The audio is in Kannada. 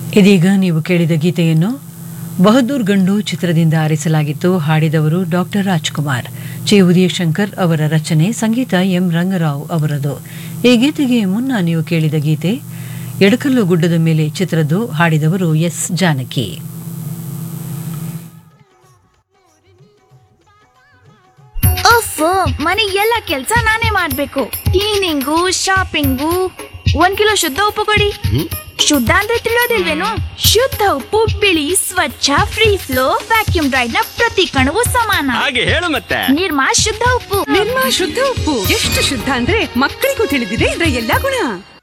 ಇದೀಗ ನೀವು ಕೇಳಿದ ಗೀತೆಯನ್ನು ಬಹದ್ದೂರ್ ಗಂಡು ಚಿತ್ರದಿಂದ ಆರಿಸಲಾಗಿತ್ತು ಹಾಡಿದವರು ಡಾಕ್ಟರ್ ರಾಜ್ಕುಮಾರ್ ಚೆ ಉದಯಶಂಕರ್ ಅವರ ರಚನೆ ಸಂಗೀತ ಎಂ ರಂಗರಾವ್ ಅವರದು ಈ ಗೀತೆಗೆ ಮುನ್ನ ನೀವು ಕೇಳಿದ ಗೀತೆ ಎಡಕಲ್ಲು ಗುಡ್ಡದ ಮೇಲೆ ಚಿತ್ರದ್ದು ಹಾಡಿದವರು ಎಸ್ ಜಾನಕಿ ಅಫ್ ಮನೆ ಎಲ್ಲ ಕೆಲ್ಸ ನಾನೇ ಮಾಡ್ಬೇಕು ಕ್ಲೀನಿಂಗು ಶಾಪಿಂಗು ಒಂದ್ ಕಿಲೋ ಶುದ್ಧ ಉಪ್ಪು ಕೊಡಿ ಶುದ್ಧ ಅಂದ್ರೆ ತಿಳಿಯೋದಿಲ್ವೇನು ಶುದ್ಧ ಉಪ್ಪು ಬಿಳಿ ಸ್ವಚ್ಛ ಫ್ರೀ ಫ್ಲೋ ವ್ಯಾಕ್ಯೂಮ್ ಡ್ರೈಡ್ ನ ಪ್ರತಿ ಕಣವು ಸಮಾನ ಹಾಗೆ ಹೇಳು ಮತ್ತೆ ನಿರ್ಮಾ ಶುದ್ಧ ಉಪ್ಪು ನಿರ್ಮಾ ಶುದ್ಧ ಉಪ್ಪು ಎಷ್ಟು ಶುದ್ಧ ಅಂದ್ರೆ ಮಕ್ಕಳಿಗೂ ತಿಳಿದಿದೆ ಇದರ ಎಲ್ಲಾ ಗುಣ